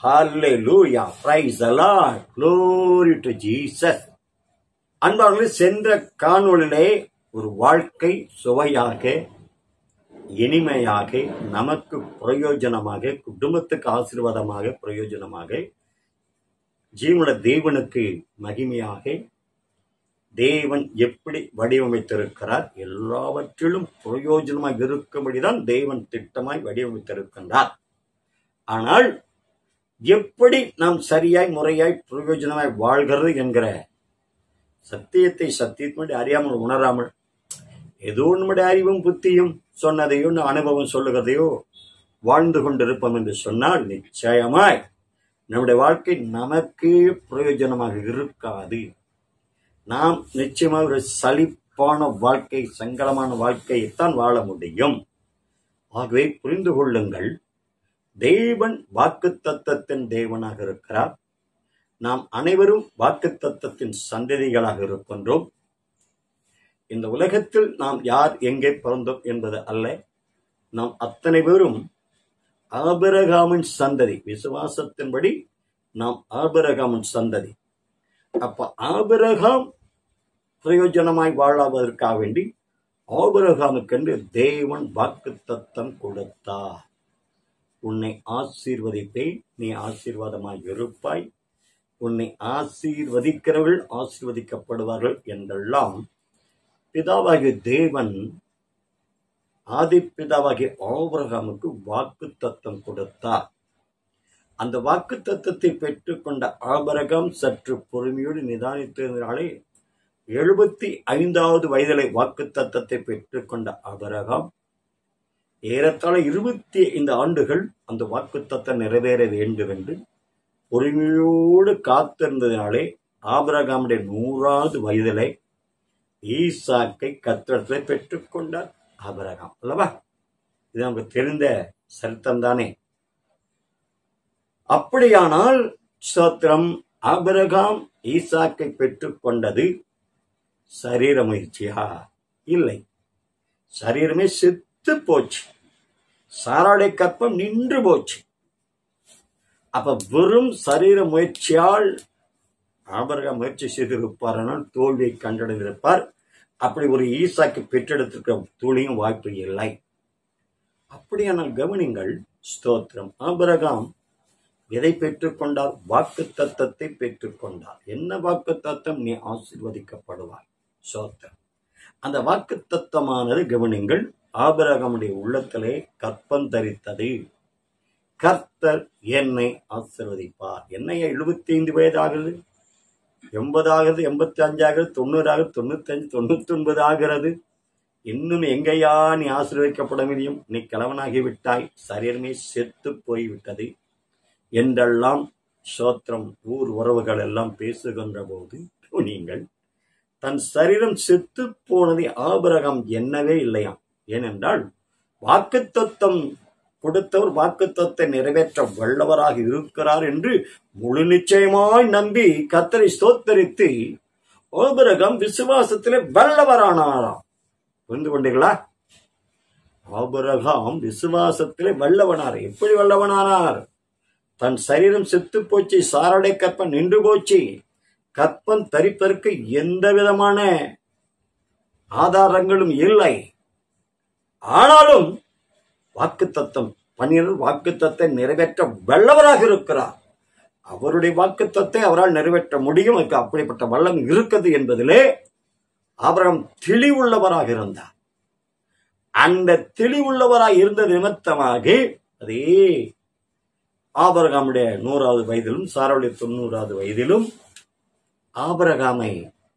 Hallelujah. Praise the Lord. Glory to Jesus. அன்பார்களே சென்ற காணொளியிலே ஒரு வாழ்க்கை சுவையாக இனிமையாக நமக்கு பிரயோஜனமாக குடும்பத்துக்கு ஆசீர்வாதமாக பிரயோஜனமாக ஜீவன தேவனுக்கு மகிமையாக தேவன் எப்படி வடிவமைத்திருக்கிறார் எல்லாவற்றிலும் பிரயோஜனமாக இருக்கும்படிதான் தேவன் திட்டமாய் வடிவமைத்திருக்கின்றார் ஆனால் எப்படி நாம் சரியாய் முறையாய் பிரயோஜனமாய் வாழ்கிறது என்கிற சத்தியத்தை சத்தியத்தினுடைய அறியாமல் உணராமல் ஏதோ நம்முடைய அறிவும் புத்தியும் சொன்னதையோ அனுபவம் சொல்லுகிறதையோ வாழ்ந்து கொண்டிருப்போம் என்று சொன்னால் நிச்சயமாய் நம்முடைய வாழ்க்கை நமக்கு பிரயோஜனமாக இருக்காது நாம் நிச்சயமாக ஒரு சலிப்பான வாழ்க்கை சங்கடமான வாழ்க்கையைத்தான் வாழ முடியும் ஆகவே புரிந்து கொள்ளுங்கள் தேவன் வாக்கு தத்தத்தின் தேவனாக இருக்கிறார் நாம் அனைவரும் வாக்கு தத்தத்தின் சந்ததிகளாக இருக்கின்றோம் இந்த உலகத்தில் நாம் யார் எங்கே பிறந்தோம் என்பது அல்ல நாம் அத்தனை பேரும் ஆபிரகாமின் சந்ததி விசுவாசத்தின்படி நாம் ஆபிரகாமின் சந்ததி அப்ப ஆபிரகாம் பிரயோஜனமாய் வாழாவதற்காக வேண்டி ஆபிரகாமுக்கென்று தேவன் வாக்கு தத்தம் கொடுத்தார் உன்னை ஆசீர்வதிப்பேன் நீ ஆசீர்வாதமாய் இருப்பாய் உன்னை ஆசீர்வதிக்கிறவர்கள் ஆசீர்வதிக்கப்படுவார்கள் என்றெல்லாம் பிதாவாகிய தேவன் ஆதிப்பிதாவாகிய ஆபிரகாமுக்கு வாக்கு தத்தம் கொடுத்தார் அந்த வாக்கு தத்தத்தை பெற்றுக்கொண்ட ஆபரகம் சற்று பொறுமையோடு நிதானித்ததினாலே எழுபத்தி ஐந்தாவது வயதிலே வாக்கு தத்தத்தை பெற்றுக்கொண்ட ஆபரகம் ஏறத்தாழ இருபத்தி ஐந்து ஆண்டுகள் அந்த வாக்கு தத்தம் நிறைவேற வேண்டும் என்று பொறுமையோடு காத்திருந்ததினாலே ஆபரகாமுடைய நூறாவது வயதிலே ஈசாக்கை கத்திரத்தில் பெற்றுக்கொண்டார் ஆபரகாம் அல்லவா இது நமக்கு தெரிந்த சரித்திரம் தானே அப்படியானால் சோத்திரம் ஆபரகாம் ஈசாக்கை பெற்றுக்கொண்டது சரீர முயற்சியா இல்லை சரீரமே செத்து போச்சு சாராடை கற்பம் நின்று போச்சு அப்ப வெறும் சரீர முயற்சியால் ஆபரகம் முயற்சி செய்திருப்பாரானால் தோல்வியை கண்டடைந்திருப்பார் அப்படி ஒரு ஈசாக்கு பெற்றெடுத்திருக்க துளியும் வாய்ப்பு இல்லை அப்படியானால் கவனிங்கள் ஸ்தோத்திரம் ஆபரகாம் எதை பெற்றுக்கொண்டார் வாக்கு தத்தத்தை பெற்றுக்கொண்டார் என்ன வாக்கு தத்தம் நீ ஆசீர்வதிக்கப்படுவார் சோத்திரம் அந்த வாக்கு தத்தமானது கவனிங்கள் ஆபரகமுடைய உள்ளத்திலே கற்பம் தரித்தது கர்த்தர் என்னை ஆசிர்வதிப்பார் என்னைய எழுபத்தி ஐந்து வயதாகிறது எண்பது ஆகிறது எண்பத்தி அஞ்சாகிறது தொண்ணூறு ஆகுது தொண்ணூத்தஞ்சு தொண்ணூத்தி ஒன்பது ஆகிறது இன்னும் எங்கேயா நீ ஆசீர்வதிக்கப்பட முடியும் நீ கிழவனாகி விட்டாய் சரீரமே செத்து போய்விட்டது என்றெல்லாம் சோத்திரம் ஊர் உறவுகள் எல்லாம் பேசுகின்ற போது நீங்கள் தன் சரீரம் செத்து போனதை ஆபரகம் என்னவே இல்லையாம் ஏனென்றால் வாக்குத்தத்தம் கொடுத்தவர் வாக்குத்தத்தை நிறைவேற்ற வல்லவராக இருக்கிறார் என்று முழு நிச்சயமாய் நம்பி கத்தரை ஸ்தோத்தரித்து ஆபரகம் விசுவாசத்திலே வல்லவரானாராம் புரிந்து கொண்டீர்களா ஆபரகாம் விசுவாசத்திலே வல்லவனார் எப்படி வல்லவனானார் தன் சரீரம் செத்து போச்சு சாரடை கற்பம் நின்று போச்சு கற்பம் தரிப்பதற்கு எந்த விதமான ஆதாரங்களும் இல்லை ஆனாலும் வாக்கு தத்தம் பன்னிரண்டு வாக்கு தத்தை நிறைவேற்ற வல்லவராக இருக்கிறார் அவருடைய வாக்கு தத்தை அவரால் நிறைவேற்ற முடியும் அதுக்கு அப்படிப்பட்ட வல்லம் இருக்குது என்பதிலே அவரம் தெளிவுள்ளவராக இருந்தார் அந்த தெளிவுள்ளவராக இருந்த நிமித்தமாக அதே ஆபரகாமுடைய நூறாவது வயதிலும் சாராவுடைய தொண்ணூறாவது வயதிலும் ஆபரகாமை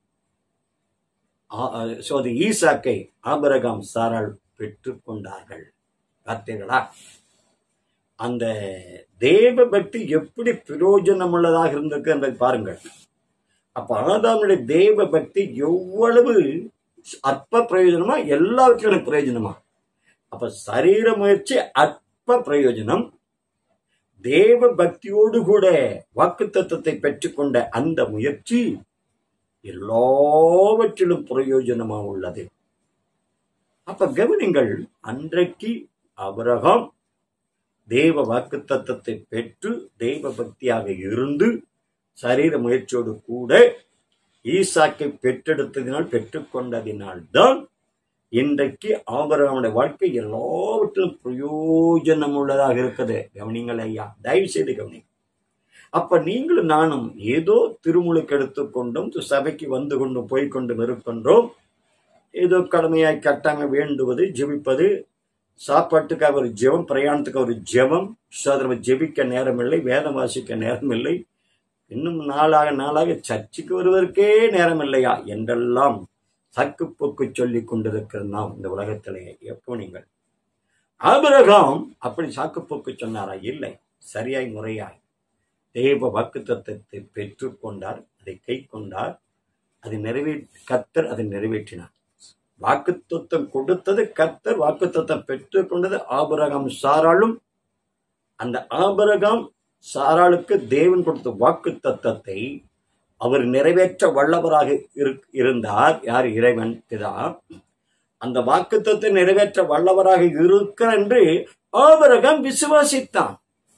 சோதி ஈசாக்கை ஆபரகாம் சாரால் பெற்றுக் கொண்டார்கள் பார்த்தீர்களா அந்த தேவ பக்தி எப்படி பிரயோஜனம் உள்ளதாக இருந்திருக்கு என்பதை பாருங்கள் அப்ப ஆதாமுடைய தேவ பக்தி எவ்வளவு அற்ப பிரயோஜனமா எல்லாவற்றிலும் பிரயோஜனமா அப்ப சரீர முயற்சி அற்ப பிரயோஜனம் தேவ பக்தியோடு கூட வாக்கு தத்துவத்தை பெற்றுக்கொண்ட அந்த முயற்சி எல்லாவற்றிலும் பிரயோஜனமா உள்ளது அப்ப கவனிங்கள் அன்றைக்கு அபிரகாம் தெய்வ வாக்கு தத்தத்தை பெற்று தெய்வ பக்தியாக இருந்து சரீர முயற்சியோடு கூட ஈசாக்கை பெற்றெடுத்ததினால் பெற்றுக்கொண்டதினால் தான் இன்றைக்கு ஆபரகனுடைய வாழ்க்கை எல்லாவற்றிலும் பிரயோஜனம் உள்ளதாக இருக்குது கவனிங்கள் ஐயா தயவு செய்து கவனிங்க அப்ப நீங்களும் நானும் ஏதோ திருமுழுக்கு எடுத்துக்கொண்டும் சபைக்கு வந்து கொண்டும் போய்கொண்டும் இருக்கின்றோம் ஏதோ கடமையாய் கட்டாங்க வேண்டுவது ஜெபிப்பது சாப்பாட்டுக்காக ஒரு ஜெபம் பிரயாணத்துக்கு ஒரு ஜெபம் சோதரவை ஜெபிக்க நேரமில்லை வேதம் வாசிக்க நேரமில்லை இன்னும் நாளாக நாளாக சர்ச்சுக்கு வருவதற்கே நேரம் இல்லையா என்றெல்லாம் சக்கு போக்கு சொல்லிக் கொண்டிருக்கிற நாம் இந்த உலகத்திலே எப்போ நீங்கள் ஆபிரகாம் அப்படி சாக்குப்போக்கு சொன்னாரா இல்லை சரியாய் முறையாய் தேவ வாக்கு தத்துவத்தை பெற்றுக்கொண்டார் அதை கை கொண்டார் அதை நிறைவே கத்தர் அதை நிறைவேற்றினார் வாக்குத்தத்தம் கொடுத்தது கத்தர் வாக்குத்தத்தம் பெற்றுக்கொண்டது ஆபரகம் சாராளும் அந்த ஆபரகம் சாராளுக்கு தேவன் கொடுத்த வாக்கு தத்தத்தை அவர் நிறைவேற்ற வல்லவராக இரு- இருந்தார் யார் இறைவன் பிதா அந்த வாக்குத்தத்தை நிறைவேற்ற வல்லவராக இருக்கிறார் என்று ஆபரகம் விசுவாசித்தான்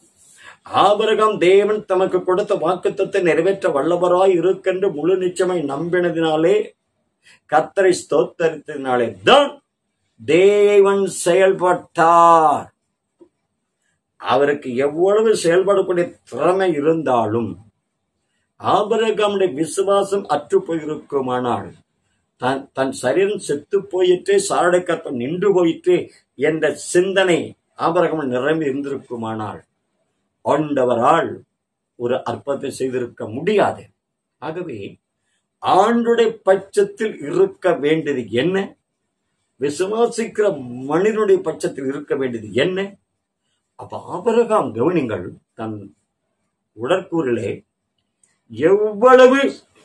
ஆபரகம் தேவன் தமக்கு கொடுத்த வாக்குத்தத்தை நிறைவேற்ற வல்லவராய் இருக்கென்று முழு நிச்சயமாய் நம்பினதினாலே கத்தரை ஸ்தோத்தரித்ததினாலே தான் தேவன் செயல்பட்டார் அவருக்கு எவ்வளவு செயல்படக்கூடிய திறமை இருந்தாலும் ஆபரகமுடைய விசுவாசம் அற்று போயிருக்குமானால் தன் தன் சரீரம் செத்து போயிற்றே சாரடை கற்பம் நின்று போயிற்றே என்ற சிந்தனை ஆபரகம் நிரம்பி இருந்திருக்குமானால் ஆண்டவரால் ஒரு அற்பத்தை செய்திருக்க முடியாது ஆகவே ஆண்டுடைய பட்சத்தில் இருக்க வேண்டியது என்ன விசுவாசிக்கிற மனிதனுடைய பட்சத்தில் இருக்க வேண்டியது என்ன அப்ப ஆபரகாம் கவனிங்கள் தன் உடற்கூறிலே எவ்வளவு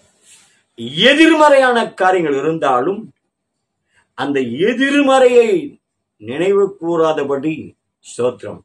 எதிர்மறையான காரியங்கள் இருந்தாலும் அந்த எதிர்மறையை நினைவு கூறாதபடி ஸ்தோத்திரம்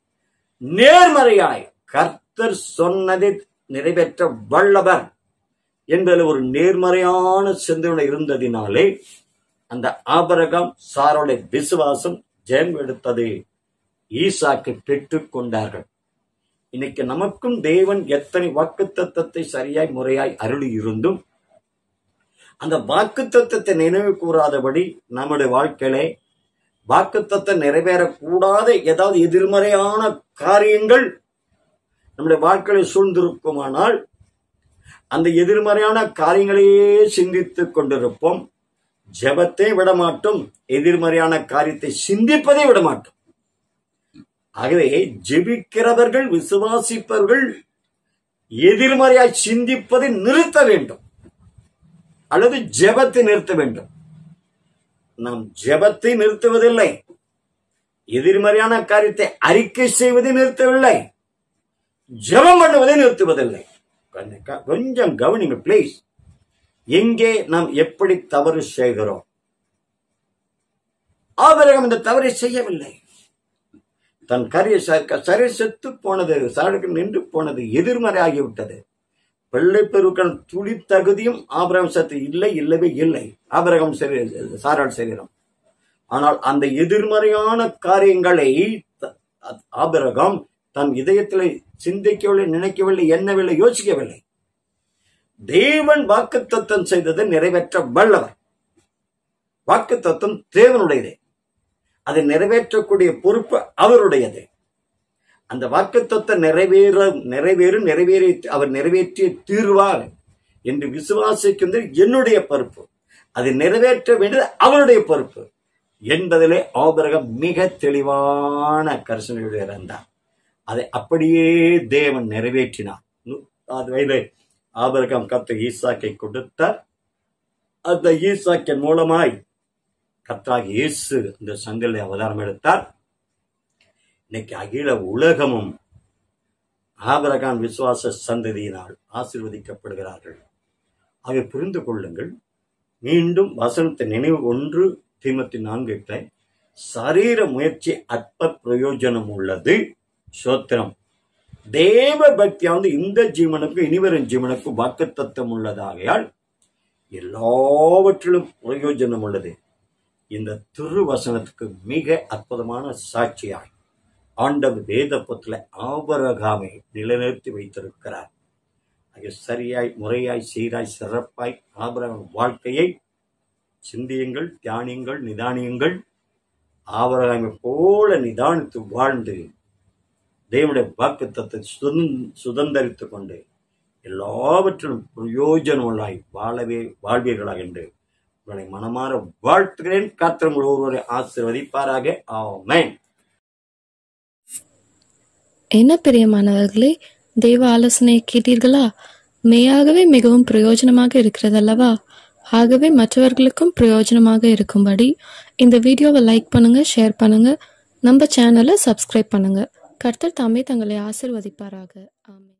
நேர்மறையாய் கர்த்தர் சொன்னதை நிறைவேற்ற வல்லவர் என்பதில் ஒரு நேர்மறையான சிந்தனை இருந்ததினாலே அந்த ஆபரகம் சாரோட விசுவாசம் ஜெயம் எடுத்தது ஈசாக்கு பெற்றுக் கொண்டார்கள் இன்னைக்கு நமக்கும் தேவன் எத்தனை வாக்குத்தத்தத்தை சரியாய் முறையாய் அருளி இருந்தும் அந்த வாக்குத்தத்தத்தை நினைவு கூறாதபடி நம்முடைய வாழ்க்கையிலே வாக்குத்தத்தை நிறைவேறக்கூடாத ஏதாவது எதிர்மறையான காரியங்கள் நம்முடைய வாழ்க்கையில் சூழ்ந்திருக்குமானால் அந்த எதிர்மறையான காரியங்களையே சிந்தித்துக் கொண்டிருப்போம் ஜெபத்தை விடமாட்டோம் எதிர்மறையான காரியத்தை சிந்திப்பதை விடமாட்டோம் ஆகவே ஜெபிக்கிறவர்கள் விசுவாசிப்பவர்கள் எதிர்மறையாய் சிந்திப்பதை நிறுத்த வேண்டும் அல்லது ஜெபத்தை நிறுத்த வேண்டும் நாம் ஜெபத்தை நிறுத்துவதில்லை எதிர்மறையான காரியத்தை அறிக்கை செய்வதை நிறுத்தவில்லை ஜெபம் பண்ணுவதை நிறுத்துவதில்லை கொஞ்சம் கொஞ்சம் கவனிங்க ப்ளீஸ் எங்கே நாம் எப்படி தவறு செய்கிறோம் ஆபரகம் இந்த தவறை செய்யவில்லை தன் கரிய சரி செத்து போனது சாடுக்கு நின்று போனது எதிர்மறை ஆகிவிட்டது பிள்ளை பெருக்கள் துளி தகுதியும் ஆபரகம் சத்து இல்லை இல்லவே இல்லை ஆபரகம் சரி சாராள் சரீரம் ஆனால் அந்த எதிர்மறையான காரியங்களை த- ஆபிரகாம் தன் இதயத்தில் சிந்திக்கவில்லை நினைக்கவில்லை எண்ணவில்லை யோசிக்கவில்லை தேவன் வாக்குத்தத்தம் செய்ததை நிறைவேற்ற வல்லவர் வாக்குத்தத்தம் தேவனுடையது அதை நிறைவேற்றக்கூடிய பொறுப்பு அவருடையது அந்த வாக்குத்தத்தை நிறைவேற நிறைவேறும் நிறைவேறி அவர் நிறைவேற்றிய தீர்வார் என்று விசுவாசிக்கின்ற என்னுடைய பொறுப்பு அதை நிறைவேற்ற வேண்டியது அவருடைய பொறுப்பு என்பதிலே ஆபரகம் மிக தெளிவான கரிசனையுடைய இருந்தார் அதை அப்படியே தேவன் நிறைவேற்றினார் அது வயது ஆபரகம் கத்த ஈசாக்கை கொடுத்தார் அந்த ஈசாக்கின் மூலமாய் கர்த்தராகிய இயேசு இந்த சங்கலை அவதாரம் எடுத்தார் இன்னைக்கு அகில உலகமும் ஆபரகாம் விசுவாச சந்ததியினால் ஆசீர்வதிக்கப்படுகிறார்கள் அதை புரிந்து கொள்ளுங்கள் மீண்டும் வசனத்தை நினைவு ஒன்று தீமத்தி நான்கு எட்டை சரீர முயற்சி அற்ப பிரயோஜனம் உள்ளது சோத்திரம் தேவ பக்தியானது இந்த ஜீவனுக்கும் இனிவரும் ஜீவனுக்கும் வாக்குத்தத்தம் உள்ளதாகையால் எல்லாவற்றிலும் பிரயோஜனம் உள்ளது இந்த திருவசனத்துக்கு மிக அற்புதமான சாட்சியாய் ஆண்டவர் வேதப்பத்தில் ஆபரகாமை நிலைநிறுத்தி வைத்திருக்கிறார் ஆக சரியாய் முறையாய் சீராய் சிறப்பாய் ஆபரகம் வாழ்க்கையை சிந்தியுங்கள் தியானியுங்கள் நிதானியுங்கள் ஆபரகாமை போல நிதானித்து வாழ்ந்து தேவனுடைய வாக்குத்தத்தை சுதந்திரித்துக் கொண்டு எல்லாவற்றிலும் பிரயோஜனமுள்ளாய் வாழவே வாழ்வீர்களாக என்று உங்களை மனமாற வாழ்த்துகிறேன் காத்திரங்கள் ஒருவரை ஆசிர்வதிப்பாராக ஆமென் என்ன பிரியமானவர்களே தெய்வ ஆலோசனை கேட்டீர்களா மெய்யாகவே மிகவும் பிரயோஜனமாக இருக்கிறதல்லவா ஆகவே மற்றவர்களுக்கும் பிரயோஜனமாக இருக்கும்படி இந்த வீடியோவை லைக் பண்ணுங்க ஷேர் பண்ணுங்க நம்ம சேனலை சப்ஸ்கிரைப் பண்ணுங்க கர்த்தர் தாமே தங்களை ஆசிர்வதிப்பாராக ஆமென்